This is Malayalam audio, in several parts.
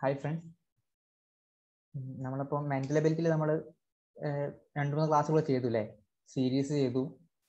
ഹായ് ഫ്രണ്ട്സ് നമ്മളിപ്പോൾ മെന്റൽ എബിലിറ്റിയിൽ നമ്മൾ രണ്ട് മൂന്ന് ക്ലാസ്സുകൾ ചെയ്തു അല്ലേ സീരീസ് ചെയ്തു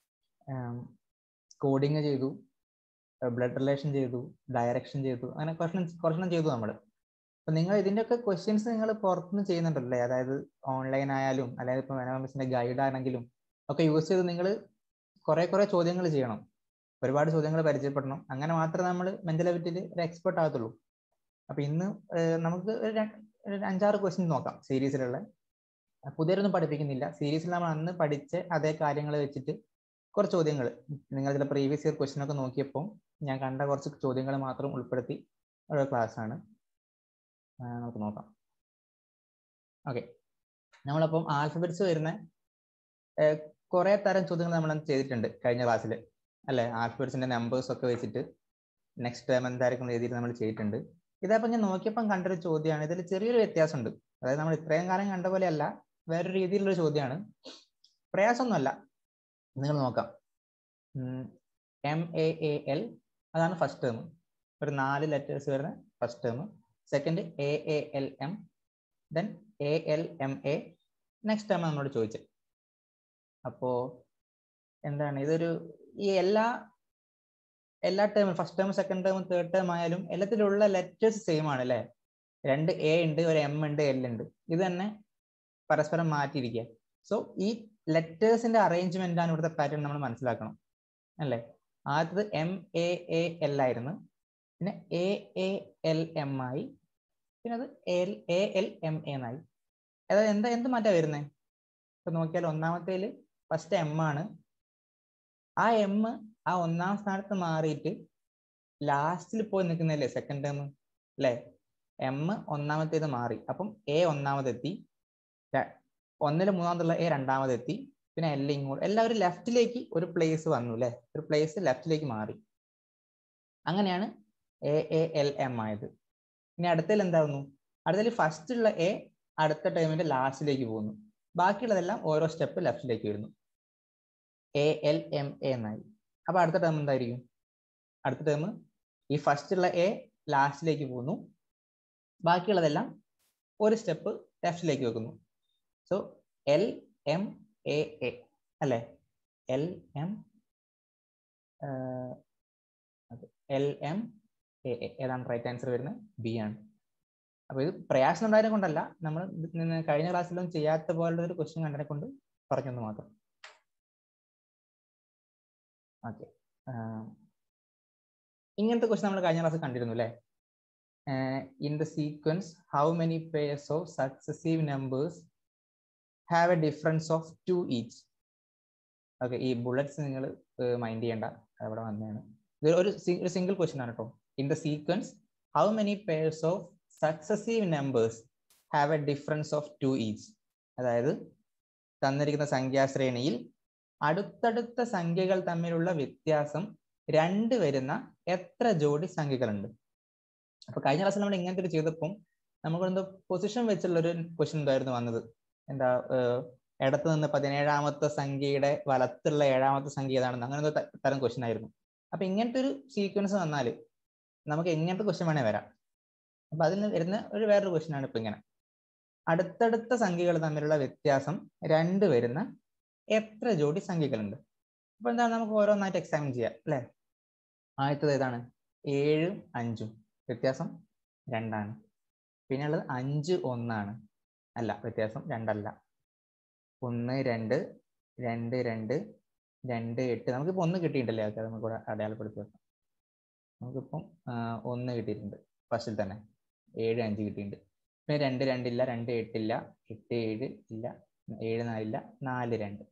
കോഡിങ് ചെയ്തു ബ്ലഡ് റിലേഷൻ ചെയ്തു ഡയറക്ഷൻ ചെയ്തു അങ്ങനെ കുറച്ച് കുറച്ചെണ്ണം ചെയ്തു നമ്മൾ അപ്പം നിങ്ങൾ ഇതിൻ്റെയൊക്കെ ക്വസ്റ്റ്യൻസ് നിങ്ങൾ പുറത്തുനിന്ന് ചെയ്യുന്നുണ്ടല്ലേ അതായത് ഓൺലൈൻ ആയാലും അതായത് ഇപ്പോൾ മെനോമിക്സിൻ്റെ ഗൈഡ് ആണെങ്കിലും ഒക്കെ യൂസ് ചെയ്ത് നിങ്ങൾ കുറേ കുറേ ചോദ്യങ്ങൾ ചെയ്യണം ഒരുപാട് ചോദ്യങ്ങൾ പരിചയപ്പെടണം അങ്ങനെ മാത്രമേ നമ്മൾ മെന്റൽ എബിലിറ്റിയിൽ ഒരു എക്സ്പെർട്ട് ആകത്തുള്ളൂ അപ്പൊ ഇന്ന് നമുക്ക് ഒരു അഞ്ചാറ് ക്വസ്റ്റ്യൻ നോക്കാം സീരീസിലുള്ള പുതിയതൊന്നും പഠിപ്പിക്കുന്നില്ല സീരീസിൽ നമ്മൾ അന്ന് പഠിച്ച അതേ കാര്യങ്ങൾ വെച്ചിട്ട് കുറച്ച് ചോദ്യങ്ങൾ നിങ്ങൾ ചില പ്രീവിയസ് ഇയർ ക്വസ്റ്റ്യൻ ഒക്കെ നോക്കിയപ്പോൾ ഞാൻ കണ്ട കുറച്ച് ചോദ്യങ്ങൾ മാത്രം ഉൾപ്പെടുത്തി ഒരു ക്ലാസ് ആണ് നമുക്ക് നോക്കാം ഓക്കെ നമ്മളപ്പം ആൽഫബറ്റ്സ് വരുന്ന കുറെ തരം ചോദ്യങ്ങൾ നമ്മൾ ചെയ്തിട്ടുണ്ട് കഴിഞ്ഞ ക്ലാസ്സിൽ അല്ലെ ആൽഫബറ്റ്സിന്റെ നമ്പേഴ്സ് ഒക്കെ വെച്ചിട്ട് നെക്സ്റ്റ് ടൈം എന്തായിരിക്കും രീതിയിൽ നമ്മൾ ചെയ്തിട്ടുണ്ട് ഇതപ്പം ഞാൻ നോക്കിയപ്പം കണ്ടൊരു ചോദ്യമാണ് ഇതിൽ ചെറിയൊരു വ്യത്യാസമുണ്ട് അതായത് നമ്മൾ ഇത്രയും കാലം കണ്ട പോലെയല്ല വേറൊരു രീതിയിലുള്ള ചോദ്യമാണ് പ്രയാസമൊന്നുമല്ല നിങ്ങൾ നോക്കാം എം എ എ എൽ അതാണ് ഫസ്റ്റ് ടേം ഒരു നാല് ലെറ്റേഴ്സ് വരുന്ന first term second A A L M then A L M A next term നമ്മളോട് ചോദിച്ചത് അപ്പോ എന്താണ് ഇതൊരു ഈ എല്ലാ എല്ലാ ടേമും first term second term third term ആയാലും എല്ലാത്തിലുള്ള ലെറ്റേഴ്സ് സെയിം ആണ് അല്ലേ രണ്ട് എ ഉണ്ട് ഒരു എം ഉണ്ട് എൽ ഉണ്ട് ഇത് തന്നെ പരസ്പരം മാറ്റിയിരിക്കുക സോ ഈ ലെറ്റേഴ്സിന്റെ അറേഞ്ച്മെന്റ് ആണ് ഇവിടുത്തെ പാറ്റേൺ നമ്മൾ മനസ്സിലാക്കണം അല്ലേ ആദ്യത്തത് എം എ എ എൽ ആയിരുന്നു പിന്നെ എ എ എൽ എം ആയി പിന്നെ അത് എൽ എ എൽ എം എന്നായി അതായത് എന്താ എന്ത് മാറ്റാ വരുന്നത് ഇപ്പൊ നോക്കിയാൽ ഒന്നാമത്തേല് ഫസ്റ്റ് എം ആണ് ആ എം ആ ഒന്നാം സ്ഥാനത്ത് മാറിയിട്ട് ലാസ്റ്റിൽ പോയി നിൽക്കുന്നല്ലേ സെക്കൻഡ് ടേം അല്ലേ എം ഒന്നാമത്തേത് മാറി അപ്പം എ ഒന്നാമതെത്തി ഒന്നില് മൂന്നാമതുള്ള എ രണ്ടാമതെത്തി പിന്നെ എൽ ഇങ്ങോട്ട് എല്ലാവരും ലെഫ്റ്റിലേക്ക് ഒരു പ്ലേസ് വന്നു അല്ലേ ഒരു പ്ലേസ് ലെഫ്റ്റിലേക്ക് മാറി അങ്ങനെയാണ് എ എ എൽ എം ആയത് ഇനി അടുത്തതിൽ എന്താവുന്നു അടുത്തതിൽ ഫസ്റ്റ് ഉള്ള എ അടുത്ത ടൈമിന്റെ ലാസ്റ്റിലേക്ക് പോകുന്നു ബാക്കിയുള്ളതെല്ലാം ഓരോ സ്റ്റെപ്പ് ലെഫ്റ്റിലേക്ക് വരുന്നു എ എൽ എം എ എന്നായി അപ്പൊ അടുത്ത ടേം എന്തായിരിക്കും അടുത്ത ടേം ഈ ഫസ്റ്റ് ഉള്ള എ ലാസ്റ്റിലേക്ക് പോകുന്നു ബാക്കിയുള്ളതെല്ലാം ഒരു സ്റ്റെപ്പ് ലെഫ്റ്റിലേക്ക് വെക്കുന്നു so L M A A അല്ലേ L M L M A A ഏതാണ് റൈറ്റ് ആൻസർ വരുന്നത് ബി ആണ് അപ്പൊ ഇത് പ്രയാസം ഉണ്ടായതിനെ കൊണ്ടല്ല നമ്മൾ കഴിഞ്ഞ ക്ലാസ്സിലൊന്നും ചെയ്യാത്ത പോലുള്ള ഒരു ക്വസ്റ്റ്യൻ കണ്ടതിനെ കൊണ്ട് പറഞ്ഞെന്ന് മാത്രം ഓക്കെ ഇങ്ങനത്തെ ക്വസ്റ്റ്യൻ നമ്മൾ കഴിഞ്ഞ ക്ലാസ് കണ്ടിരുന്നു അല്ലേ in the sequence how many pairs of successive numbers have a difference of two each okay ഈ ബുള്ളറ്റ്സ് നിങ്ങൾ മൈൻഡ് ചെയ്യേണ്ട അവിടെ വന്നതാണ് ഇത് ഒരു സിംഗിൾ ക്വസ്റ്റ്യൻ ആണ് കേട്ടോ in the sequence how many pairs of successive numbers have a difference of two each അതായത് തന്നിരിക്കുന്ന സംഖ്യാശ്രേണിയിൽ അടുത്തടുത്ത സംഖ്യകൾ തമ്മിലുള്ള വ്യത്യാസം രണ്ട് വരുന്ന എത്ര ജോഡി സംഖ്യകളുണ്ട് അപ്പൊ കഴിഞ്ഞ ക്ലാസ്സിൽ നമ്മൾ ഇങ്ങനത്തെ ഒരു ചെയ്തപ്പം നമുക്ക് എന്തോ പൊസിഷൻ വെച്ചുള്ള ഒരു ക്വസ്റ്റ്യൻ എന്തായിരുന്നു വന്നത് എന്താ ഇടത്ത് നിന്ന് പതിനേഴാമത്തെ സംഖ്യയുടെ വലത്തുള്ള ഏഴാമത്തെ സംഖ്യ ഏതാണെന്ന് അങ്ങനെ എന്തോ തരം ക്വസ്റ്റ്യൻ ആയിരുന്നു അപ്പൊ ഇങ്ങനത്തെ ഒരു സീക്വൻസ് വന്നാൽ നമുക്ക് എങ്ങനത്തെ ക്വസ്റ്റ്യൻ വേണേ വരാം അപ്പൊ അതിൽ വരുന്ന ഒരു വേറൊരു ക്വസ്റ്റ്യൻ ആണ് ഇപ്പൊ ഇങ്ങനെ അടുത്തടുത്ത സംഖ്യകൾ തമ്മിലുള്ള വ്യത്യാസം രണ്ട് വരുന്ന എത്ര ജോഡി സംഖ്യകളുണ്ട് അപ്പൊ എന്താണ് നമുക്ക് ഓരോന്നായിട്ട് എക്സാമിൻ ചെയ്യാം അല്ലെ ആദ്യത്തത് ഏതാണ് ഏഴും അഞ്ചും വ്യത്യാസം രണ്ടാണ് പിന്നെ ഉള്ളത് അഞ്ച് ഒന്നാണ് അല്ല വ്യത്യാസം രണ്ടല്ല ഒന്ന് രണ്ട് രണ്ട് രണ്ട് രണ്ട് എട്ട് നമുക്കിപ്പോ ഒന്ന് കിട്ടിയിട്ടല്ലേ അത് നമുക്ക് കൂടെ അടയാളപ്പെടുത്തി വെക്കാം നമുക്കിപ്പം ഒന്ന് കിട്ടിയിട്ടുണ്ട് ഫസ്റ്റിൽ തന്നെ ഏഴ് അഞ്ച് കിട്ടിയിട്ടുണ്ട് പിന്നെ രണ്ട് രണ്ടില്ല രണ്ട് എട്ടില്ല എട്ട് ഏഴ് ഇല്ല ഏഴ് നാലില്ല നാല് രണ്ട്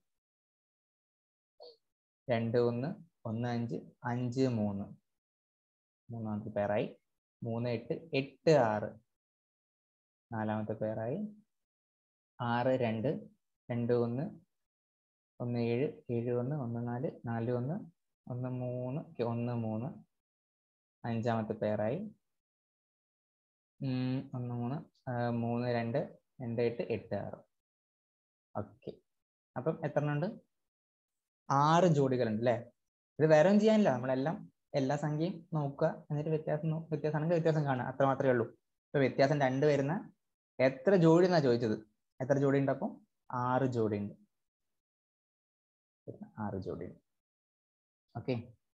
രണ്ട് ഒന്ന് ഒന്ന് അഞ്ച് അഞ്ച് മൂന്ന് മൂന്നാമത്തെ പേരായി മൂന്ന് എട്ട് എട്ട് ആറ് നാലാമത്തെ പേരായി ആറ് രണ്ട് രണ്ട് ഒന്ന് ഒന്ന് ഏഴ് ഏഴ് ഒന്ന് ഒന്ന് നാല് നാല് ഒന്ന് ഒന്ന് മൂന്ന് ഒന്ന് മൂന്ന് അഞ്ചാമത്തെ പേരായി ഒന്ന് മൂന്ന് മൂന്ന് രണ്ട് രണ്ട് എട്ട് എട്ട് ആറ് ഓക്കെ അപ്പം എത്ര ഉണ്ട് ആറ് ജോഡികളുണ്ട് അല്ലേ ഇത് വേറെ ഒന്നും ചെയ്യാനില്ല നമ്മളെല്ലാം എല്ലാ സംഖ്യയും നോക്കുക എന്നിട്ട് വ്യത്യാസം വ്യത്യാസമാണെങ്കിൽ വ്യത്യാസം കാണുക അത്ര മാത്രമേ ഉള്ളൂ ഇപ്പൊ വ്യത്യാസം രണ്ട് വരുന്ന എത്ര ജോഡി എന്നാ ചോദിച്ചത് എത്ര ജോഡി ഉണ്ട് അപ്പം ആറ് ജോഡി ഉണ്ട് ആറ് ജോഡി ഉണ്ട് ഓക്കെ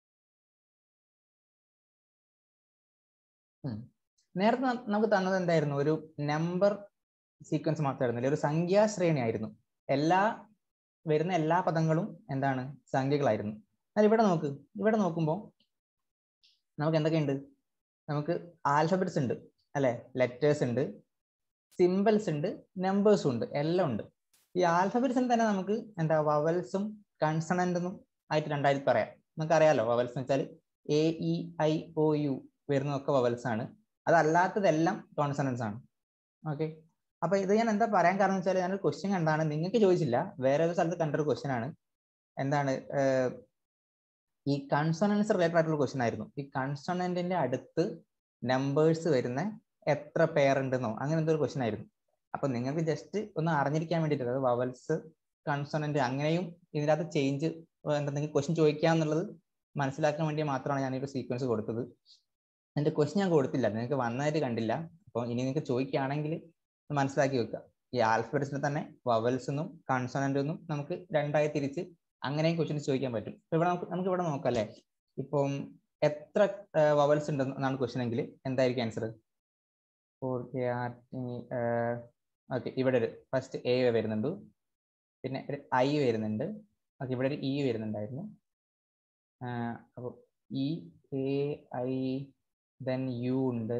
നേരത്തെ ന- നമുക്ക് തന്നത് എന്തായിരുന്നു ഒരു നമ്പർ സീക്വൻസ് മാത്രമായിരുന്നില്ല ഒരു സംഖ്യാശ്രേണി ആയിരുന്നു എല്ലാ വരുന്ന എല്ലാ പദങ്ങളും എന്താണ് സംഖ്യകളായിരുന്നു എന്നാൽ ഇവിടെ നോക്ക് ഇവിടെ നോക്കുമ്പോൾ നമുക്ക് എന്തൊക്കെയുണ്ട് നമുക്ക് ആൽഫബറ്റ്സ് ഉണ്ട് അല്ലെ ലെറ്റേഴ്സ് ഉണ്ട് സിമ്പിൾസ് ഉണ്ട് നമ്പേഴ്സും ഉണ്ട് എല്ലാം ഉണ്ട് ഈ ആൽഫബറ്റ്സിൽ തന്നെ നമുക്ക് എന്താ വവൽസും കൺസണന്റും ആയിട്ട് രണ്ടായിട്ട് പറയാം നമുക്ക് അറിയാലോ വവൽസ് എന്ന് വെച്ചാൽ A E I O U വരുന്നതൊക്കെ വവൽസ് ആണ് അതല്ലാത്തതെല്ലാം കോൺസണൻസ് ആണ് ഓക്കെ അപ്പൊ ഇത് ഞാൻ എന്താ പറയാൻ കാരണം വെച്ചാൽ ഞാനൊരു ക്വസ്റ്റ്യൻ കണ്ടാണ് നിങ്ങൾക്ക് ചോദിച്ചില്ല വേറെ ഒരു സ്ഥലത്ത് കണ്ടൊരു ക്വസ്റ്റ്യൻ ആണ് എന്താണ് ഏർ ഈ കൺസണൻസ് റിലേറ്റഡ് ആയിട്ടുള്ള ക്വസ്റ്റ്യൻ ആയിരുന്നു ഈ കൺസണന്റിന്റെ അടുത്ത് നമ്പേഴ്സ് വരുന്ന എത്ര പെയർ ഉണ്ടെന്നോ അങ്ങനെ എന്തോ ഒരു ക്വസ്റ്റ്യൻ ആയിരുന്നു അപ്പൊ നിങ്ങൾക്ക് ജസ്റ്റ് ഒന്ന് അറിഞ്ഞിരിക്കാൻ വേണ്ടിയിട്ട് അതായത് വവൽസ് കൺസണന്റ് അങ്ങനെയും ഇതിനകത്ത് ചേഞ്ച് എന്താ നിങ്ങൾക്ക് ക്വസ്റ്റ്യൻ ചോദിക്കാന്നുള്ളത് മനസ്സിലാക്കാൻ വേണ്ടി മാത്രമാണ് ഞാൻ ഈ ഒരു സീക്വൻസ് കൊടുത്തത് എന്റെ ക്വസ്റ്റ്യൻ ഞാൻ കൊടുത്തില്ല നിങ്ങൾക്ക് വന്നതായിട്ട് കണ്ടില്ല അപ്പോൾ ഇനി നിങ്ങൾക്ക് ചോദിക്കുകയാണെങ്കിൽ മനസ്സിലാക്കി വെക്കുക ഈ ആൽഫബറ്റ്സിനെ തന്നെ വവൽസ് എന്നും കൺസണന്റ് എന്നും നമുക്ക് രണ്ടായി തിരിച്ച് അങ്ങനെയും ക്വസ്റ്റ്യൻസ് ചോദിക്കാൻ പറ്റും ഇപ്പൊ ഇവിടെ നമുക്ക് നമുക്ക് ഇവിടെ നോക്കാം അല്ലേ ഇപ്പം എത്ര വവൽസ് ഉണ്ട് എന്നാണ് ക്വസ്റ്റ്യൻ എങ്കിൽ എന്തായിരിക്കും ആൻസർ ഓക്കെ ഇവിടെ ഒരു ഫസ്റ്റ് എ വരുന്നുണ്ട് പിന്നെ ഒരു ഐ വരുന്നുണ്ട് ഓക്കെ ഇവിടെ ഒരു ഇ വരുന്നുണ്ടായിരുന്നു അപ്പോൾ E A I then U ഉണ്ട്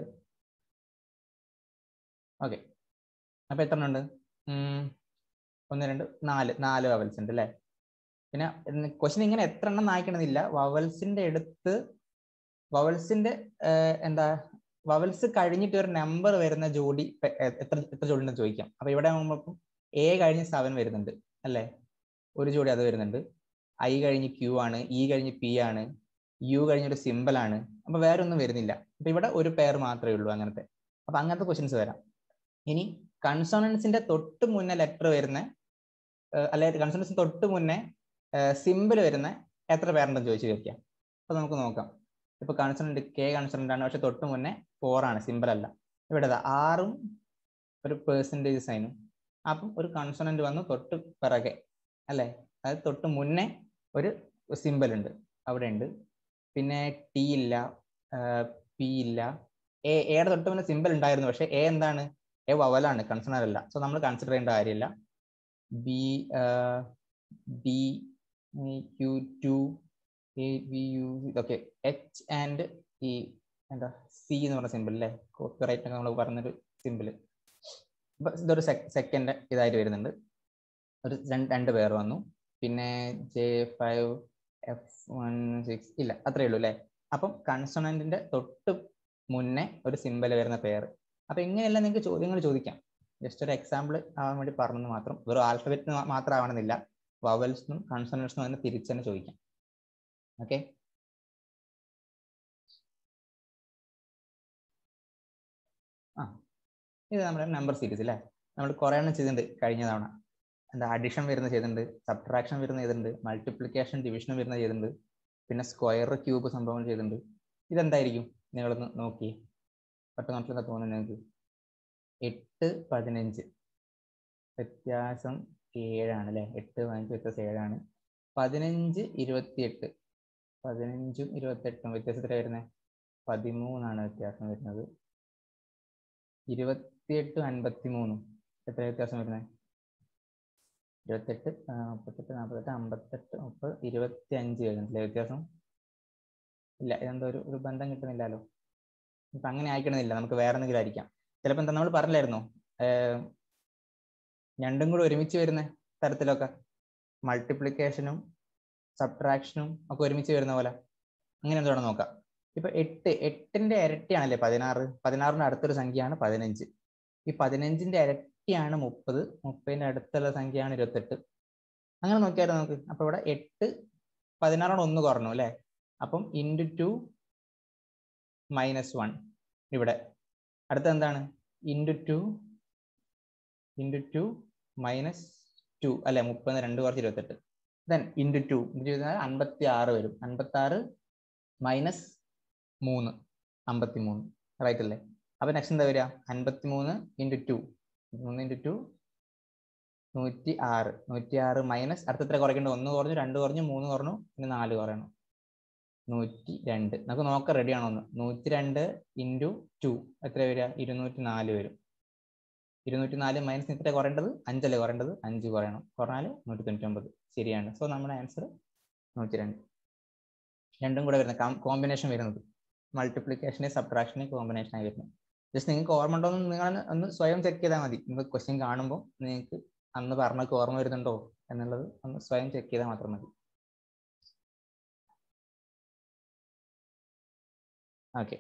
ഓക്കെ അപ്പൊ എത്ര ഉണ്ട് ഒന്ന് രണ്ട് നാല് നാല് വവൽസ് ഉണ്ട് അല്ലേ പിന്നെ ക്വസ്റ്റ്യൻ ഇങ്ങനെ എത്ര എണ്ണം നായിക്കണമെന്നില്ല വവൽസിന്റെ അടുത്ത് വവൽസിന്റെ എന്താ വവൽസ് കഴിഞ്ഞിട്ട് ഒരു നമ്പർ വരുന്ന ജോഡി എത്ര എത്ര ജോഡി ഉണ്ടെന്ന് ചോദിക്കാം അപ്പൊ ഇവിടെ ആകുമ്പോൾ എ കഴിഞ്ഞ് സെവൻ വരുന്നുണ്ട് അല്ലേ ഒരു ജോഡി അത് വരുന്നുണ്ട് ഐ കഴിഞ്ഞ് ക്യൂ ആണ് ഇ കഴിഞ്ഞ് പി ആണ് യു കഴിഞ്ഞൊരു സിമ്പിൾ ആണ് അപ്പൊ വേറെ ഒന്നും വരുന്നില്ല അപ്പൊ ഇവിടെ ഒരു പെയർ മാത്രമേ ഉള്ളൂ അങ്ങനത്തെ അപ്പൊ അങ്ങനത്തെ ക്വസ്റ്റ്യൻസ് വരാം ഇനി കൺസോണൻസിന്റെ തൊട്ട് മുന്നേ ലെറ്റർ വരുന്ന അല്ലെ കൺസോണൻസിന് തൊട്ട് മുന്നേ സിമ്പിൾ വരുന്ന എത്ര പേരുണ്ടെന്ന് ചോദിച്ചു ചോദിക്കാം അപ്പൊ നമുക്ക് നോക്കാം ഇപ്പൊ കൺസോണന്റ് കെ കൺസോണന്റ് ആണ് പക്ഷെ തൊട്ട് മുന്നേ ഫോർ ആണ് സിമ്പിൾ അല്ല ഇവിടെ ആറും ഒരു പേഴ്സൻറ്റേജ് സൈനും അപ്പം ഒരു കൺസോണന്റ് വന്ന് തൊട്ട് പിറകെ അല്ലെ അതായത് തൊട്ട് മുന്നേ ഒരു സിമ്പിൾ ഉണ്ട് അവിടെ ഉണ്ട് പിന്നെ ടി ഇല്ല പി ഇല്ല എ എയുടെ തൊട്ട് മുന്നേ സിമ്പിൾ ഉണ്ടായിരുന്നു പക്ഷെ എ എന്താണ് എ വവലാണ് കൺസണർ അല്ല സോ നമ്മൾ കൺസിഡർ ചെയ്യേണ്ട കാര്യമില്ല B D Q two A V U ഇതൊക്കെ എച്ച് ആൻഡ് ഈ എന്താ സി എന്ന് പറഞ്ഞ സിമ്പിൾ അല്ലേ കോപ്പിറൈറ്റ് ഒക്കെ നമ്മൾ പറഞ്ഞൊരു സിമ്പിൾ അപ്പൊ ഇതൊരു സെക്കൻഡ് ഇതായിട്ട് വരുന്നുണ്ട് ഒരു രണ്ട് പേർ വന്നു പിന്നെ J five F one six ഇല്ല അത്രയേ ഉള്ളൂ അല്ലേ അപ്പം കൺസണന്റിന്റെ തൊട്ട് മുന്നേ ഒരു സിമ്പിൾ വരുന്ന പേര് അപ്പൊ ഇങ്ങനെയല്ല നിങ്ങൾക്ക് ചോദ്യങ്ങൾ ചോദിക്കാം ജസ്റ്റ് ഒരു എക്സാമ്പിൾ ആവാൻ വേണ്ടി പറഞ്ഞെന്ന് മാത്രം വെറും ആൽഫബറ്റ് മാത്രം ആവണമെന്നില്ല വവൽസിനും കൺസണൻസിനും അതിനെ തിരിച്ചു തന്നെ ചോദിക്കാം ഓക്കെ ആ ഇത് നമ്മുടെ നമ്പർ സീരീസ് അല്ലേ നമ്മൾ കുറേ എണ്ണം ചെയ്തിട്ടുണ്ട് കഴിഞ്ഞ തവണ എന്താ അഡിഷൻ വരുന്ന ചെയ്തിട്ടുണ്ട് സബ്ട്രാക്ഷൻ വരുന്ന ചെയ്തിട്ടുണ്ട് മൾട്ടിപ്ലിക്കേഷൻ ഡിവിഷൻ വരുന്ന ചെയ്തിട്ടുണ്ട് പിന്നെ സ്ക്വയർ ക്യൂബ് സംഭവങ്ങൾ ചെയ്തിട്ടുണ്ട് ഇതെന്തായിരിക്കും നിങ്ങളൊന്ന് നോക്കി പെട്ടെന്ന് എന്താ തോന്നുന്നത് നിങ്ങൾക്ക് എട്ട് പതിനഞ്ച് വ്യത്യാസം ഏഴാണ് അല്ലേ എട്ട് പതിനഞ്ച് വ്യത്യാസം ഏഴാണ് പതിനഞ്ച് ഇരുപത്തിയെട്ട് പതിനഞ്ചും ഇരുപത്തെട്ടും വ്യത്യാസം എത്ര വരുന്നത് പതിമൂന്നാണ് വ്യത്യാസം വരുന്നത് ഇരുപത്തിയെട്ടും അൻപത്തി മൂന്നും എത്ര വ്യത്യാസം വരുന്നത് ഇരുപത്തെട്ട് മുപ്പത്തെട്ട് നാൽപ്പത്തെട്ട് അമ്പത്തെട്ട് മുപ്പത് ഇരുപത്തി അഞ്ച് വരുന്നില്ലേ വ്യത്യാസം ഇല്ല ഇതെന്തോ ഒരു ഒരു ബന്ധം കിട്ടുന്നില്ലല്ലോ ഇപ്പൊ അങ്ങനെ ആയിക്കണമെന്നില്ല നമുക്ക് വേറെ എന്തെങ്കിലും ആയിരിക്കാം ചിലപ്പോൾ എന്താ നമ്മൾ പറഞ്ഞില്ലായിരുന്നോ രണ്ടും കൂടെ ഒരുമിച്ച് വരുന്ന തരത്തിലൊക്കെ മൾട്ടിപ്ലിക്കേഷനും സബ്ട്രാക്ഷനും ഒക്കെ ഒരുമിച്ച് വരുന്ന പോലെ അങ്ങനെ എന്താണ് നോക്കാം ഇപ്പൊ എട്ട് എട്ടിന്റെ ഇരട്ടിയാണല്ലേ പതിനാറ് പതിനാറിന്റെ അടുത്തൊരു സംഖ്യയാണ് പതിനഞ്ച് ഈ പതിനഞ്ചിന്റെ ഇരട്ടിയാണ് മുപ്പത് മുപ്പതിന്റെ അടുത്തുള്ള സംഖ്യയാണ് ഇരുപത്തെട്ട് അങ്ങനെ നോക്കിയാലും നമുക്ക് അപ്പൊ ഇവിടെ എട്ട് പതിനാറോട് ഒന്ന് കുറഞ്ഞു അല്ലെ അപ്പം ഇൻറ്റു ടു മൈനസ് വൺ ഇവിടെ അടുത്ത എന്താണ് into two into two minus two അല്ലെ മുപ്പത് രണ്ട് കുറച്ച് ഇരുപത്തെട്ട് ദെൻ ഇൻറ്റു ടു ചെയ്താൽ അൻപത്തി ആറ് വരും അൻപത്തി ആറ് മൈനസ് മൂന്ന് അമ്പത്തി മൂന്ന് റൈറ്റ് അല്ലേ അപ്പൊ നെക്സ്റ്റ് എന്താ വരിക അൻപത്തി മൂന്ന് ഇൻറ്റു ടു മൂന്ന് ഇൻറ്റു ടു നൂറ്റി ആറ് നൂറ്റി ആറ് മൈനസ് അടുത്ത എത്ര കുറയ്ക്കേണ്ടത് ഒന്ന് കുറഞ്ഞു രണ്ട് കുറഞ്ഞു മൂന്ന് കുറഞ്ഞു പിന്നെ നാല് കുറയണം നൂറ്റി രണ്ട് നമുക്ക് നോക്കാം റെഡി ആണോ ഒന്ന് നൂറ്റി രണ്ട് ഇൻറ്റു ടു എത്ര വരിക ഇരുന്നൂറ്റി നാല് വരും ഇരുന്നൂറ്റി നാല് മൈനസ് എത്ര കുറയേണ്ടത് അഞ്ചല്ലേ കുറയേണ്ടത് അഞ്ച് കുറയണം കുറഞ്ഞാൽ നൂറ്റി തൊണ്ണൂറ്റി ഒമ്പത് ശരിയാണ് സോ നമ്മുടെ ആൻസർ നൂറ്റി രണ്ട് രണ്ടും കൂടെ വരുന്നത് കോമ്പിനേഷൻ വരുന്നത് മൾട്ടിപ്ലിക്കേഷനെ സബ്ട്രാക്ഷനെ കോമ്പിനേഷൻ ആയി വരുന്നത് ജസ്റ്റ് നിങ്ങൾക്ക് ഓർമ്മ ഉണ്ടോ എന്ന് നിങ്ങൾ ഒന്ന് സ്വയം ചെക്ക് ചെയ്താൽ മതി നിങ്ങൾ ക്വസ്റ്റ്യൻ കാണുമ്പോൾ നിങ്ങൾക്ക് അന്ന് പറഞ്ഞൊക്കെ ഓർമ്മ വരുന്നുണ്ടോ എന്നുള്ളത് ഒന്ന് സ്വയം ചെക്ക് ചെയ്താൽ മാത്രം മതി ഓക്കെ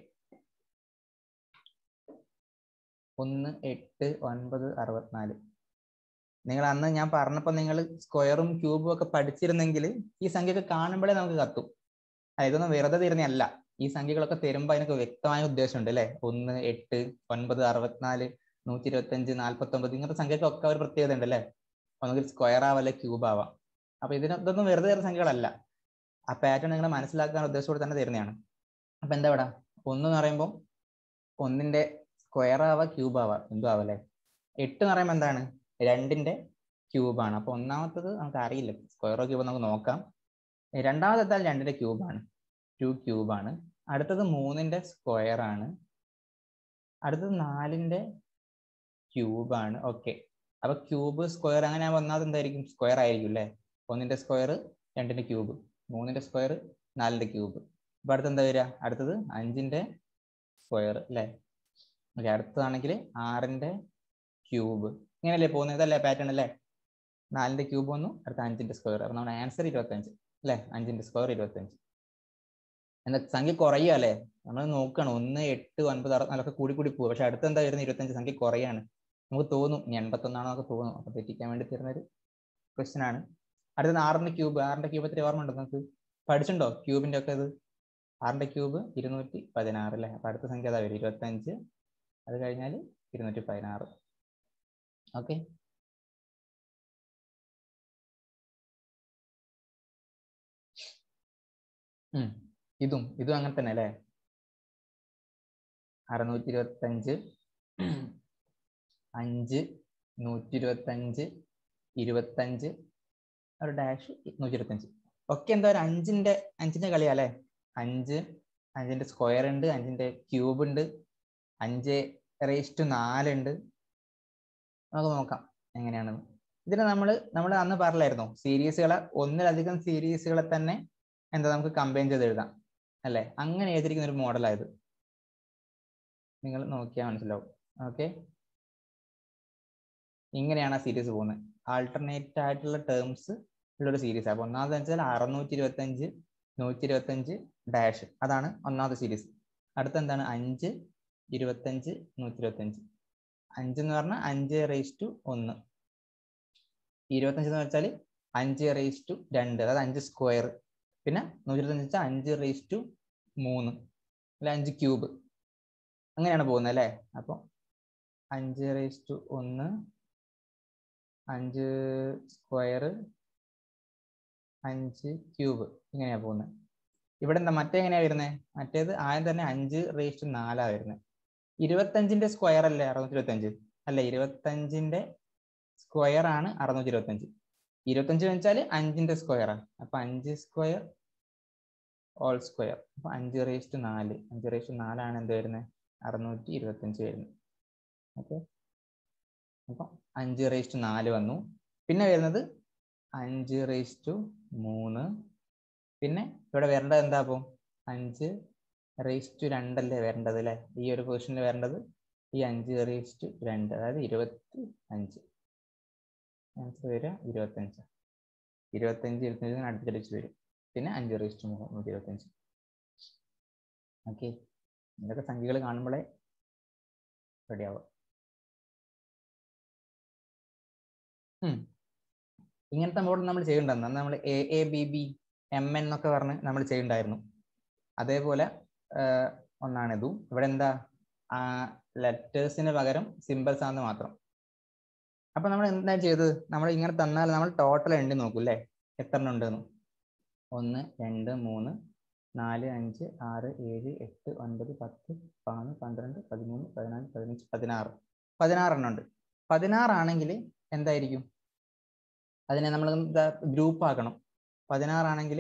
ഒന്ന് എട്ട് ഒൻപത് അറുപത്തിനാല് നിങ്ങൾ അന്ന് ഞാൻ പറഞ്ഞപ്പോൾ നിങ്ങൾ സ്ക്വയറും ക്യൂബും ഒക്കെ പഠിച്ചിരുന്നെങ്കിൽ ഈ സംഖ്യയൊക്കെ കാണുമ്പോഴേ നമുക്ക് കത്തും ഇതൊന്നും വെറുതെ തരുന്നതല്ല ഈ സംഖ്യകളൊക്കെ തരുമ്പോൾ അതിനൊക്കെ വ്യക്തമായ ഉദ്ദേശമുണ്ട് അല്ലെ ഒന്ന് എട്ട് ഒൻപത് അറുപത്തിനാല് നൂറ്റി ഇരുപത്തി അഞ്ച് നാൽപ്പത്തി ഒമ്പത് ഇങ്ങനത്തെ സംഖ്യക്കൊക്കെ ഒരു പ്രത്യേകത ഉണ്ട് അല്ലേ ഒന്നുകിൽ സ്ക്വയർ ആവാം അല്ലെ ക്യൂബ് ആവാം അപ്പൊ ഇതിന് ഇതൊന്നും വെറുതെ തരുന്ന സംഖ്യകളല്ല ആ പാറ്റേൺ നിങ്ങൾ മനസ്സിലാക്കാൻ ഉദ്ദേശത്തോടെ തന്നെ തരുന്നതാണ് അപ്പൊ എന്താ ഇവിടെ ഒന്ന് എന്ന് പറയുമ്പോൾ ഒന്നിന്റെ സ്ക്വയർ ആവാ ക്യൂബ് ആവാ എന്തും ആവല്ലേ എട്ട് എന്ന് പറയുമ്പോൾ എന്താണ് രണ്ടിന്റെ ക്യൂബാണ് അപ്പൊ ഒന്നാമത്തത് നമുക്ക് അറിയില്ല സ്ക്വയറോ ക്യൂബോ നമുക്ക് നോക്കാം രണ്ടാമത്തെത്താൽ രണ്ടിന്റെ ക്യൂബാണ് ടു ക്യൂബാണ് അടുത്തത് മൂന്നിന്റെ സ്ക്വയർ ആണ് അടുത്തത് നാലിന്റെ ക്യൂബാണ് ഓക്കെ അപ്പൊ ക്യൂബ് സ്ക്വയർ അങ്ങനെ വന്നാൽ എന്തായിരിക്കും സ്ക്വയർ ആയിരിക്കും അല്ലേ ഒന്നിന്റെ സ്ക്വയർ രണ്ടിന്റെ ക്യൂബ് മൂന്നിന്റെ സ്ക്വയർ നാലിന്റെ ക്യൂബ് അപ്പൊ അടുത്ത് എന്താ വരിക അടുത്തത് അഞ്ചിന്റെ സ്ക്വയർ അല്ലേ ഓക്കെ അടുത്തതാണെങ്കിൽ ആറിന്റെ ക്യൂബ് ഇങ്ങനെയല്ലേ പോകുന്നത് ഇതല്ലേ പാറ്റേൺ അല്ലേ നാലിന്റെ ക്യൂബ് വന്നു അടുത്ത അഞ്ചിന്റെ സ്ക്വയർ അപ്പൊ നമ്മുടെ ആൻസർ ഇരുപത്തഞ്ച് അല്ലേ അഞ്ചിന്റെ സ്ക്വയർ ഇരുപത്തഞ്ച് എന്താ സംഖ്യ കുറയുക അല്ലേ നമ്മൾ നോക്കണം ഒന്ന് എട്ട് ഒൻപത് അറുപത്തിനാലൊക്കെ കൂടി കൂടി പോകും പക്ഷെ അടുത്ത് എന്താ വരുന്നത് ഇരുപത്തഞ്ച് സംഖ്യ കുറയാണ് നമുക്ക് തോന്നും ഇനി എൺപത്തൊന്നാണോ ഒക്കെ തോന്നും അപ്പൊ തെറ്റിക്കാൻ വേണ്ടി തരുന്ന ഒരു ക്വസ്റ്റ്യൻ ആണ് അടുത്തത് ആറിന്റെ ക്യൂബ് ആറിന്റെ ക്യൂബ് എത്ര ഓർമ്മ ഉണ്ടോ നമുക്ക് പഠിച്ചിട്ടുണ്ടോ ക്യൂബിന്റെ ഒക്കെ ഇത് ആറിന്റെ ക്യൂബ് ഇരുന്നൂറ്റി പതിനാറ് അല്ലേ അപ്പൊ അടുത്ത സംഖ്യ അതാ വരും ഇരുപത്തഞ്ച് അത് കഴിഞ്ഞാൽ ഇരുന്നൂറ്റി പതിനാറ് ഓക്കെ ഇതും ഇതും അങ്ങനെ തന്നെ അല്ലേ അറുന്നൂറ്റി ഇരുപത്തഞ്ച് അഞ്ച് നൂറ്റി ഇരുപത്തഞ്ച് ഇരുപത്തഞ്ച് ഒരു ഡാഷ് നൂറ്റി ഇരുപത്തഞ്ച് ഒക്കെ എന്താ ഒരു അഞ്ചിന്റെ അഞ്ചിന്റെ കളിയാ അല്ലേ അഞ്ച് അഞ്ചിന്റെ സ്ക്വയർ ഉണ്ട് അഞ്ചിന്റെ ക്യൂബ് ഉണ്ട് അഞ്ച് റേസ് ടു നാലുണ്ട് നമുക്ക് നോക്കാം എങ്ങനെയാണെന്ന് ഇതിന് നമ്മൾ നമ്മൾ അന്ന് പറഞ്ഞായിരുന്നു സീരീസുകളെ ഒന്നിലധികം സീരീസുകളെ തന്നെ എന്താ നമുക്ക് കമ്പൈൻ ചെയ്ത് എഴുതാം അല്ലേ അങ്ങനെ എഴുതിയിരിക്കുന്ന ഒരു മോഡലായത് നിങ്ങൾ നോക്കിയാൽ മനസ്സിലാവും ഓക്കെ ഇങ്ങനെയാണ് ആ സീരീസ് പോകുന്നത് ആൾട്ടർനേറ്റ് ആയിട്ടുള്ള ടേംസ് ഉള്ളൊരു സീരീസ് അപ്പൊ ഒന്നാമത് വെച്ചാൽ അറുന്നൂറ്റി ഇരുപത്തി അഞ്ച് നൂറ്റി ഇരുപത്തി അഞ്ച് ഡാഷ് അതാണ് ഒന്നാമത്തെ സീരീസ് അടുത്ത എന്താണ് അഞ്ച് ഇരുപത്തഞ്ച് നൂറ്റി ഇരുപത്തി അഞ്ച് അഞ്ച് എന്ന് പറഞ്ഞാൽ അഞ്ച് റേസ് ടു ഒന്ന് ഇരുപത്തഞ്ച് എന്ന് വെച്ചാൽ അഞ്ച് റേസ് ടു രണ്ട് അതായത് അഞ്ച് സ്ക്വയർ പിന്നെ നൂറ്റി ഇരുപത്തഞ്ച് വെച്ചാൽ അഞ്ച് റേസ് ടു മൂന്ന് അല്ലെ അഞ്ച് ക്യൂബ് അങ്ങനെയാണ് പോകുന്നത് അല്ലേ അപ്പോൾ അഞ്ച് റേസ് ടു ഒന്ന് അഞ്ച് സ്ക്വയർ അഞ്ച് ക്യൂബ് ഇങ്ങനെയാ പോകുന്നത് ഇവിടെ എന്താ മറ്റേ എങ്ങനെയാ വരുന്നത് മറ്റേത് ആദ്യം തന്നെ അഞ്ച് റേസ് ടു നാലാ വരുന്നത് ഇരുപത്തഞ്ചിന്റെ സ്ക്വയർ അല്ലേ അറുന്നൂറ്റി ഇരുപത്തഞ്ച് അല്ല ഇരുപത്തഞ്ചിന്റെ സ്ക്വയർ ആണ് അറുന്നൂറ്റി ഇരുപത്തഞ്ച് ഇരുപത്തഞ്ച് വെച്ചാൽ അഞ്ചിന്റെ സ്ക്വയറാണ് അപ്പൊ അഞ്ച് സ്ക്വയർ ഓൾ സ്ക്വയർ അപ്പൊ അഞ്ച് റേസ് ടു നാല് അഞ്ച് റേസ് ടു നാലാണ് എന്ത് വരുന്നത് അറുന്നൂറ്റി ഇരുപത്തഞ്ച് വരുന്നത് ഓക്കെ അപ്പം അഞ്ച് റേസ് ടു നാല് വന്നു പിന്നെ വരുന്നത് അഞ്ച് റേസ് ടു മൂന്ന് പിന്നെ ഇവിടെ വരേണ്ടത് എന്താ അപ്പം അഞ്ച് റേസ് ടു രണ്ടല്ലേ വരേണ്ടത് അല്ലേ ഈ ഒരു പൊസിഷനിൽ വരേണ്ടത് ഈ അഞ്ച് റേസ് ടു രണ്ട് അതായത് ഇരുപത്തി അഞ്ച് ആൻസർ വരിക ഇരുപത്തഞ്ച് ഇരുപത്തഞ്ച് ഇരുപത്തഞ്ച് അടുത്തടിച്ച് വരും പിന്നെ അഞ്ച് റേസ് ടു മൂന്ന് നൂറ്റി ഇരുപത്തഞ്ച് ഓക്കെ ഇതൊക്കെ സംഖ്യകൾ കാണുമ്പോഴേ റെഡിയാവുക ഇങ്ങനത്തെ മോഡൽ നമ്മൾ ചെയ്യണ്ടെന്ന് അന്ന് നമ്മൾ A A B B M N എന്നൊക്കെ പറഞ്ഞ് നമ്മൾ ചെയ്യണ്ടായിരുന്നു അതേപോലെ ഒന്നാണിതും ഇവിടെ എന്താ ലെറ്റേഴ്സിന് പകരം സിമ്പിൾസ് ആണെന്ന് മാത്രം അപ്പൊ നമ്മൾ എന്താ ചെയ്തത് നമ്മൾ ഇങ്ങനെ തന്നാൽ നമ്മൾ ടോട്ടൽ എണ്ണി നോക്കും അല്ലേ എത്ര എണ്ണം ഉണ്ടെന്ന് ഒന്ന് രണ്ട് മൂന്ന് നാല് അഞ്ച് ആറ് ഏഴ് എട്ട് ഒൻപത് പത്ത് പതിനൊന്ന് പന്ത്രണ്ട് പതിമൂന്ന് പതിനാല് പതിനഞ്ച് പതിനാറ് പതിനാറെണ്ണം ഉണ്ട് പതിനാറാണെങ്കിൽ എന്തായിരിക്കും അതിനെ നമ്മൾ ഗ്രൂപ്പ് ആക്കണം പതിനാറാണെങ്കിൽ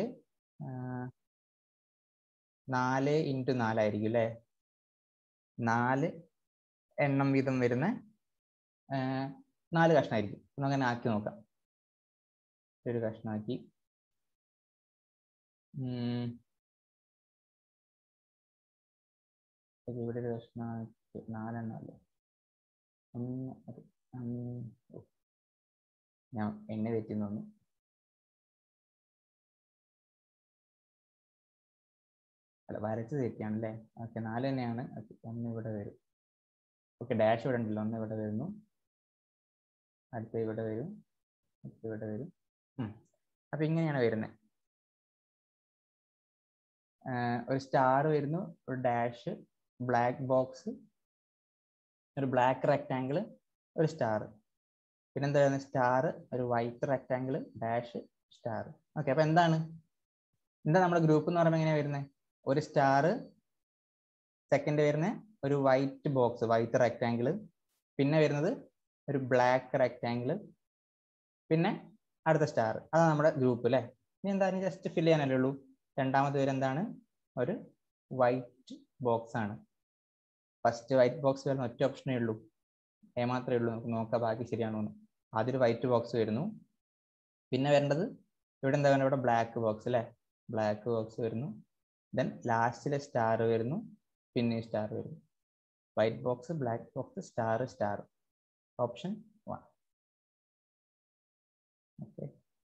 നാല് ഇൻറ്റു നാലായിരിക്കും അല്ലേ നാല് എണ്ണം വീതം വരുന്ന നാല് കഷ്ണമായിരിക്കും അങ്ങനെ ആക്കി നോക്കാം ഒരു കഷ്ണമാക്കി ഇവിടെ ഒരു കഷ്ണമാക്കി നാലെണ്ണം അല്ലേ ഒന്ന് ഞാൻ എണ്ണ തെറ്റിന്ന് തോന്നുന്നു അല്ല വരച്ച് തെറ്റിയാണല്ലേ ഓക്കെ നാല് തന്നെയാണ് ഒന്ന് ഇവിടെ വരും ഓക്കെ ഡാഷ് ഇവിടെ ഉണ്ടല്ലോ ഒന്ന് ഇവിടെ വരുന്നു അടുത്ത ഇവിടെ വരും അടുത്ത ഇവിടെ വരും അപ്പൊ ഇങ്ങനെയാണ് വരുന്നത് ഒരു സ്റ്റാർ വരുന്നു ഒരു ഡാഷ് ബ്ലാക്ക് ബോക്സ് ഒരു ബ്ലാക്ക് റെക്റ്റാങ്കിൾ ഒരു സ്റ്റാർ പിന്നെന്താ സ്റ്റാർ ഒരു white rectangle dash star okay അപ്പൊ എന്താണ് എന്താ നമ്മുടെ ഗ്രൂപ്പ് എന്ന് പറയുമ്പോൾ എങ്ങനെയാ വരുന്നത് ഒരു സ്റ്റാർ സെക്കൻഡ് വരുന്ന ഒരു വൈറ്റ് ബോക്സ് വൈറ്റ് റെക്റ്റാങ്കിൾ പിന്നെ വരുന്നത് ഒരു ബ്ലാക്ക് റെക്റ്റാങ്കിൾ പിന്നെ അടുത്ത സ്റ്റാർ അതാണ് നമ്മുടെ ഗ്രൂപ്പ് അല്ലേ ഇനി എന്തായാലും ജസ്റ്റ് ഫില്ല് ചെയ്യാനല്ലേ ഉള്ളൂ രണ്ടാമത്തെ പേര് എന്താണ് ഒരു വൈറ്റ് ബോക്സ് ആണ് ഫസ്റ്റ് വൈറ്റ് ബോക്സ് വരുന്ന ഒറ്റ ഓപ്ഷനേ ഉള്ളൂ എ മാത്രമേ ഉള്ളൂ നമുക്ക് നോക്കാം ബാക്കി ശരിയാണോ എന്ന് ആദ്യം ഒരു വൈറ്റ് ബോക്സ് വരുന്നു പിന്നെ വരേണ്ടത് ഇവിടെ എന്താ പറയുക ഇവിടെ ബ്ലാക്ക് ബോക്സ് അല്ലേ ബ്ലാക്ക് ബോക്സ് വരുന്നു ദെൻ ലാസ്റ്റിലെ സ്റ്റാർ വരുന്നു പിന്നെ സ്റ്റാർ വരുന്നു white box black box star star option one okay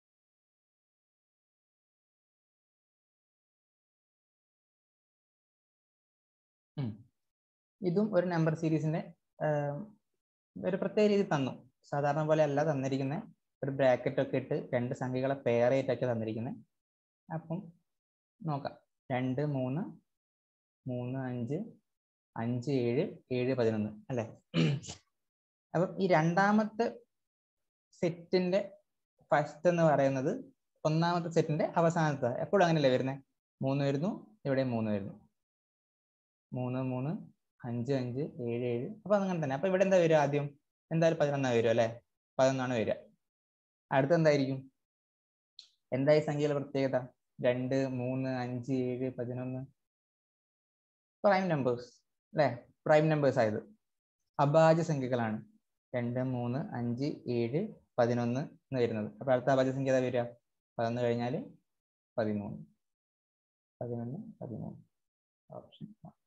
ഇതും ഒരു നമ്പർ സീരീസിന്റെ ഒരു പ്രത്യേക രീതി തന്നു സാധാരണ പോലെ അല്ല തന്നിരിക്കുന്നത് ഒരു ബ്രാക്കറ്റ് ഒക്കെ ഇട്ട് രണ്ട് സംഖ്യകളെ പെയർ ചെയ്തിട്ടൊക്കെ തന്നിരിക്കുന്നത് അപ്പം നോക്കാം രണ്ട് മൂന്ന് മൂന്ന് അഞ്ച് അഞ്ച് ഏഴ് ഏഴ് പതിനൊന്ന് അല്ലേ അപ്പം ഈ രണ്ടാമത്തെ സെറ്റിന്റെ ഫസ്റ്റ് എന്ന് പറയുന്നത് ഒന്നാമത്തെ സെറ്റിന്റെ അവസാനത്തെ എപ്പോഴും അങ്ങനെയല്ലേ വരുന്നത് മൂന്ന് വരുന്നു ഇവിടെ മൂന്ന് വരുന്നു മൂന്ന് മൂന്ന് അഞ്ച് അഞ്ച് ഏഴ് ഏഴ് അപ്പൊ അങ്ങനെ തന്നെ അപ്പൊ ഇവിടെ എന്താ വരിക ആദ്യം എന്തായാലും പതിനൊന്നാ വരും അല്ലെ പതിനൊന്നാണ് വരിക അടുത്ത എന്തായിരിക്കും എന്തായി സംഖ്യയുടെ പ്രത്യേകത രണ്ട് മൂന്ന് അഞ്ച് ഏഴ് പതിനൊന്ന് പ്രൈം നമ്പേഴ്സ് അല്ലെ പ്രൈം നമ്പേഴ്സ് ആയത് അഭാജ്യ സംഖ്യകളാണ് രണ്ട് മൂന്ന് അഞ്ച് ഏഴ് പതിനൊന്ന് എന്ന് വരുന്നത് അപ്പൊ അടുത്ത അഭാജ്യ സംഖ്യ ഏതാ വരിക പതിനൊന്ന് കഴിഞ്ഞാൽ പതിമൂന്ന് പതിനൊന്ന് പതിമൂന്ന് ഓപ്ഷൻ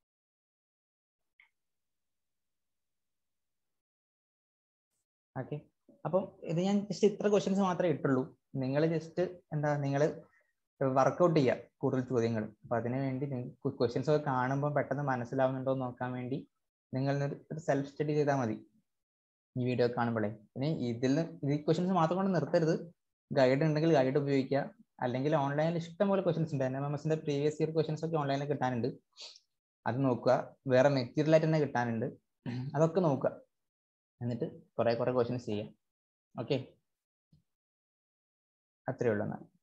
ഓക്കെ അപ്പം ഇത് ഞാൻ ജസ്റ്റ് ഇത്ര ക്വസ്റ്റ്യൻസ് മാത്രമേ ഇട്ടുള്ളൂ നിങ്ങൾ ജസ്റ്റ് എന്താ നിങ്ങൾ വർക്കൗട്ട് ചെയ്യുക കൂടുതൽ ചോദ്യങ്ങൾ അപ്പൊ അതിനു വേണ്ടി ക്വസ്റ്റ്യൻസ് ഒക്കെ കാണുമ്പോൾ പെട്ടെന്ന് മനസ്സിലാവുന്നുണ്ടോ എന്ന് നോക്കാൻ വേണ്ടി നിങ്ങൾ ഒരു സെൽഫ് സ്റ്റഡി ചെയ്താൽ മതി ഈ വീഡിയോ കാണുമ്പോഴേ ഇനി ഇതിൽ ഈ ക്വസ്റ്റ്യൻസ് മാത്രം കൊണ്ട് നിർത്തരുത് ഗൈഡ് ഉണ്ടെങ്കിൽ ഗൈഡ് ഉപയോഗിക്കുക അല്ലെങ്കിൽ ഓൺലൈനിൽ ഇഷ്ടംപോലെ ക്വസ്റ്റ്യൻസ് ഉണ്ട് എൻ എം എം എസിന്റെ പ്രീവിയസ് ഇയർ ക്വസ്റ്റ്യൻസ് ഒക്കെ ഓൺലൈനിൽ കിട്ടാനുണ്ട് അത് നോക്കുക വേറെ മെറ്റീരിയൽ ആയിട്ട് തന്നെ കിട്ടാനുണ്ട് അതൊക്കെ നോക്കുക എന്നിട്ട് കുറെ കുറെ ക്വസ്റ്റ്യൻസ് ചെയ്യാം ഓക്കെ അത്രയേ ഉള്ളൂ എന്നാൽ